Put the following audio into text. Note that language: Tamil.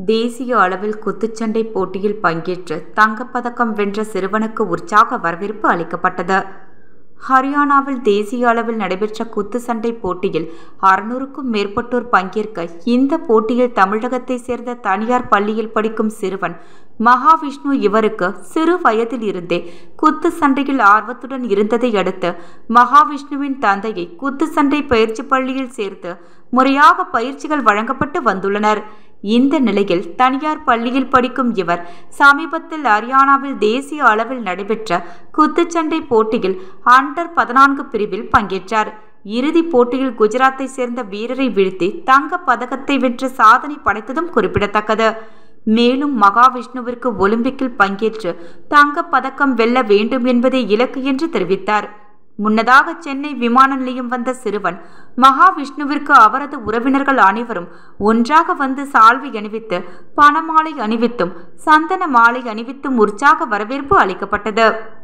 தேசிய அளவில் குத்துச்சண்டை போட்டியில் பங்கேற்று தங்கப்பதக்கம் வென்ற சிறுவனுக்கு உற்சாக வரவேற்பு அளிக்கப்பட்டது ஹரியானாவில் தேசிய அளவில் நடைபெற்ற குத்துச்சண்டை போட்டியில் அறுநூறுக்கும் மேற்பட்டோர் பங்கேற்க இந்த போட்டியில் தமிழகத்தை சேர்ந்த தனியார் பள்ளியில் படிக்கும் சிறுவன் மகாவிஷ்ணு இவருக்கு சிறு வயதில் இருந்தே குத்து சண்டையில் ஆர்வத்துடன் இருந்ததை அடுத்து மகாவிஷ்ணுவின் தந்தையை குத்து சண்டை பயிற்சி பள்ளியில் சேர்த்து முறையாக பயிற்சிகள் வழங்கப்பட்டு வந்துள்ளனர் இந்த நிலையில் தனியார் பள்ளியில் படிக்கும் இவர் சமீபத்தில் ஹரியானாவில் தேசிய அளவில் நடைபெற்ற குத்துச்சண்டை போட்டியில் அண்டர் பதினான்கு பிரிவில் பங்கேற்றார் இறுதிப் போட்டியில் குஜராத்தை சேர்ந்த வீரரை வீழ்த்தி தங்க பதக்கத்தை வென்று சாதனை படைத்ததும் குறிப்பிடத்தக்கது மேலும் மகாவிஷ்ணுவிற்கு ஒலிம்பிக்கில் பங்கேற்று தங்கப் பதக்கம் வெல்ல வேண்டும் என்பதே இலக்கு என்று தெரிவித்தார் முன்னதாக சென்னை விமான நிலையம் வந்த சிறுவன் மகாவிஷ்ணுவிற்கு அவரது உறவினர்கள் அனைவரும் ஒன்றாக வந்து சால்வை அணிவித்து பணமாலை அணிவித்தும் சந்தன மாலை அணிவித்தும் உற்சாக வரவேற்பு அளிக்கப்பட்டது